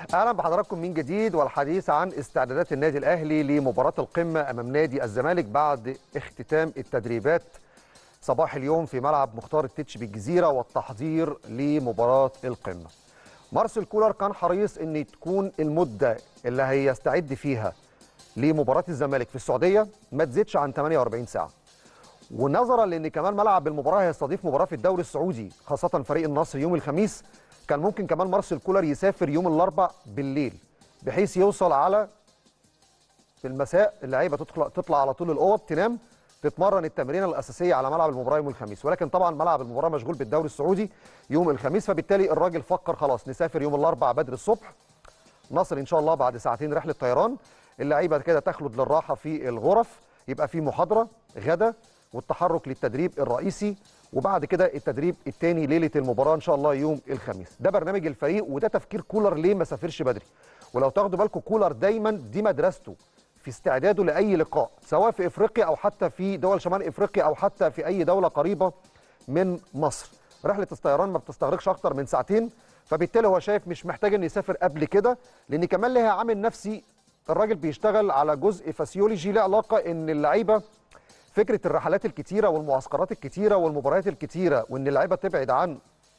اهلا بحضراتكم من جديد والحديث عن استعدادات النادي الاهلي لمباراه القمه امام نادي الزمالك بعد اختتام التدريبات صباح اليوم في ملعب مختار التتش بالجزيره والتحضير لمباراه القمه. مارسيل كولر كان حريص ان تكون المده اللي هيستعد فيها لمباراه الزمالك في السعوديه ما تزيدش عن 48 ساعه. ونظرا لان كمان ملعب المباراه هيستضيف مباراه في الدوري السعودي خاصه فريق النصر يوم الخميس كان ممكن كمان مارسيل كولر يسافر يوم الاربع بالليل بحيث يوصل على في المساء اللعيبه تدخل تطلع على طول الاوض تنام تتمرن التمرينه الاساسيه على ملعب المباراه يوم الخميس ولكن طبعا ملعب المباراه مشغول بالدوري السعودي يوم الخميس فبالتالي الراجل فكر خلاص نسافر يوم الاربع بدري الصبح نصر ان شاء الله بعد ساعتين رحله طيران اللعيبه كده تخلد للراحه في الغرف يبقى في محاضره غدا والتحرك للتدريب الرئيسي وبعد كده التدريب الثاني ليله المباراه ان شاء الله يوم الخميس ده برنامج الفريق وده تفكير كولر ليه ما سافرش بدري ولو تاخدوا بالكم كولر دايما دي مدرسته في استعداده لاي لقاء سواء في افريقيا او حتى في دول شمال افريقيا او حتى في اي دوله قريبه من مصر رحله الطيران ما بتستغرقش اكتر من ساعتين فبالتالي هو شايف مش محتاج انه يسافر قبل كده لان كمان لها عامل نفسي الراجل بيشتغل على جزء فسيولوجي له علاقه ان اللعيبه فكره الرحلات الكتيره والمعسكرات الكتيره والمباريات الكتيره وان اللعيبه تبعد عن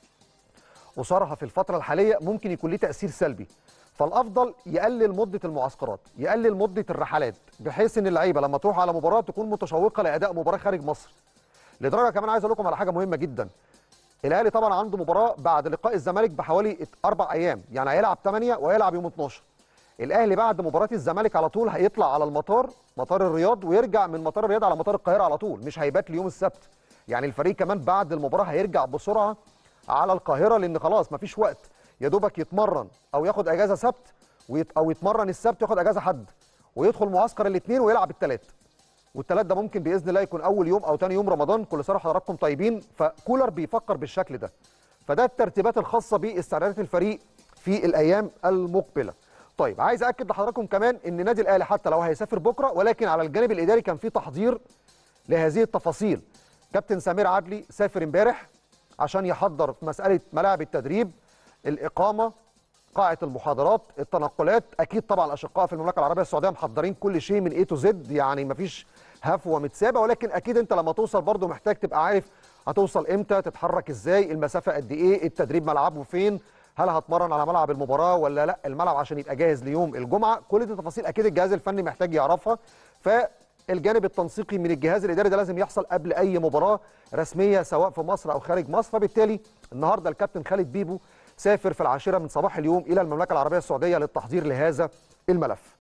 اسرها في الفتره الحاليه ممكن يكون ليه تاثير سلبي فالافضل يقلل مده المعسكرات يقلل مده الرحلات بحيث ان اللعيبه لما تروح على مباراه تكون متشوقه لاداء مباراه خارج مصر لدرجه كمان عايز اقول لكم على حاجه مهمه جدا الاهلي طبعا عنده مباراه بعد لقاء الزمالك بحوالي اربع ايام يعني هيلعب 8 وهيلعب يوم 12 الاهلي بعد مباراه الزمالك على طول هيطلع على المطار مطار الرياض ويرجع من مطار الرياض على مطار القاهره على طول مش هيبات ليوم السبت يعني الفريق كمان بعد المباراه هيرجع بسرعه على القاهره لان خلاص مفيش وقت يا دوبك يتمرن او ياخد اجازه سبت ويت او يتمرن السبت ياخد اجازه حد ويدخل معسكر الاثنين ويلعب الثلاث والثلاث ده ممكن باذن الله يكون اول يوم او ثاني يوم رمضان كل سنه وحضراتكم طيبين فكولر بيفكر بالشكل ده فده الترتيبات الخاصه باستعدادات الفريق في الايام المقبله طيب عايز اكد لحضراتكم كمان ان نادي الاهلي حتى لو هيسافر بكره ولكن على الجانب الاداري كان في تحضير لهذه التفاصيل كابتن سمير عدلي سافر امبارح عشان يحضر مساله ملاعب التدريب الاقامه قاعه المحاضرات التنقلات اكيد طبعا الاشقاء في المملكه العربيه السعوديه محضرين كل شيء من اي تو زد يعني مفيش هفوه متسابه ولكن اكيد انت لما توصل برضو محتاج تبقى عارف هتوصل امتى تتحرك ازاي المسافه قد ايه التدريب ملعبه فين هل هتمرن على ملعب المباراه ولا لا الملعب عشان يبقى جاهز ليوم الجمعه كل دي تفاصيل اكيد الجهاز الفني محتاج يعرفها فالجانب التنسيقي من الجهاز الاداري ده لازم يحصل قبل اي مباراه رسميه سواء في مصر او خارج مصر فبالتالي النهارده الكابتن خالد بيبو سافر في العاشره من صباح اليوم الى المملكه العربيه السعوديه للتحضير لهذا الملف